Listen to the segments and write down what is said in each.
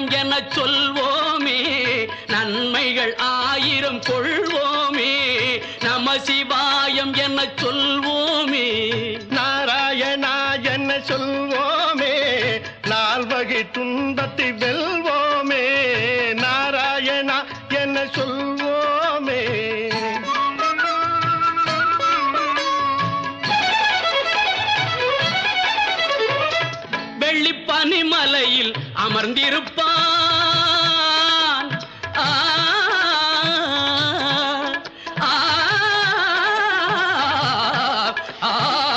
சிவாயம் என சொல்வோமே நன்மைகள் ஆயிரம் கொள்வோமே நம சிவாயம் என சொல்வோமே நாராயணா என்ன சொல்வோமே நால்வகை துன்பத்தை வெல்வோமே நாராயணா என்ன சொல்வோமே வெள்ளி பனிமலையில் அமர்ந்திருப்பான் ஆ, ஆ, ஆ.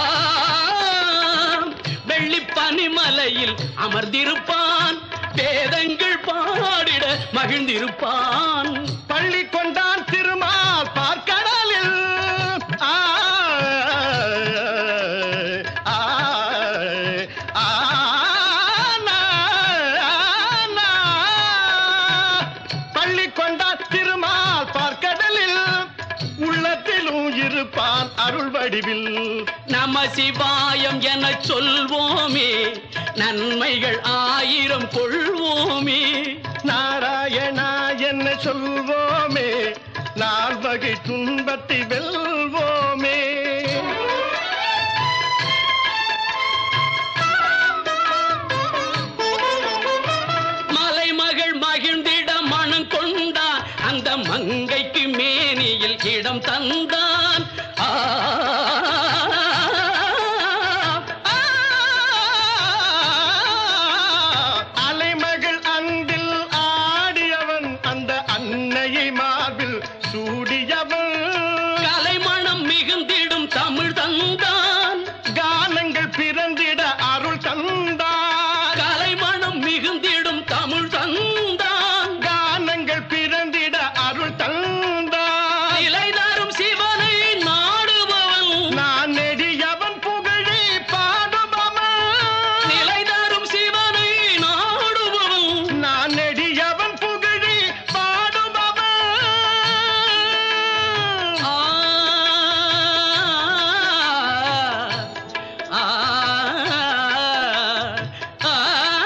வெள்ளி பனிமலையில் அமர்ந்திருப்பான் வேதங்கள் பாடிட மகிழ்ந்திருப்பான் பள்ளி கொண்டான் திருமால் பார்க்கடலில் ஆ, ஆ, ஆ, நா, நா. பள்ளி கொண்டான் திருமால் பார்க்கடலில் உள்ளத்திலும் இருப்பான் அருள் வடிவில் நம சிவாயம் என சொல்வோமே நன்மைகள் ஆயிரம் கொள்வோமே நாராயணா என்ன சொல்வோமே நால்வகை துன்பத்தை வெல்வோமே மலைமகள் மகிழ்ந்திட மனம் கொண்டான் அந்த மங்கைக்கு மேனியில் இடம் தந்தான் ஆ, ஆ, அலைமகள் அன்பில் ஆடியவன் அந்த அன்னையை மார்பில் சூடியவன் கலைமணம் மிகுந்திடும் தமிழ் தந்தான் கானங்கள் பிறந்திட அருள் தந்தான் கலைமணம் மிகுந்திடும் தமிழ் தந்தான் கானங்கள் பிறந்திட அருள் தந்தான் நிலை தரும் சிவனை நாடுபவன் நான் நெடியவன் புகழி பாடுபவன் நிலை தரும் சிவனை நாடுபவன் நான் நெடியவன் புகழி பாடுபவன் ஆ, ஆ, ஆ,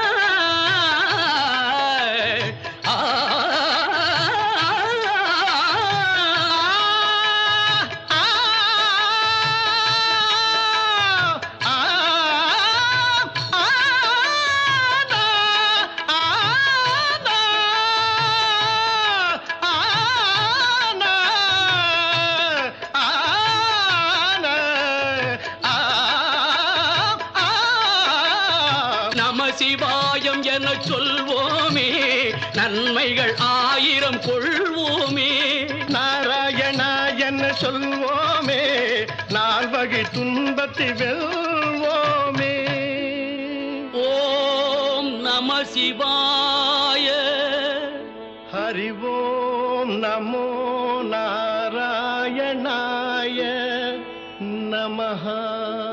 நம சிவாயம் என சொல்வோமே நன்மைகள் ஆயிரம் கொள்வோமே நாராயணா என்ன சொல்வோமே நால்வகை துன்பத்தை வெல்வோமே ஓம் நம சிவாய ஹரிவோம் நமோ நாராயணாய நமஹா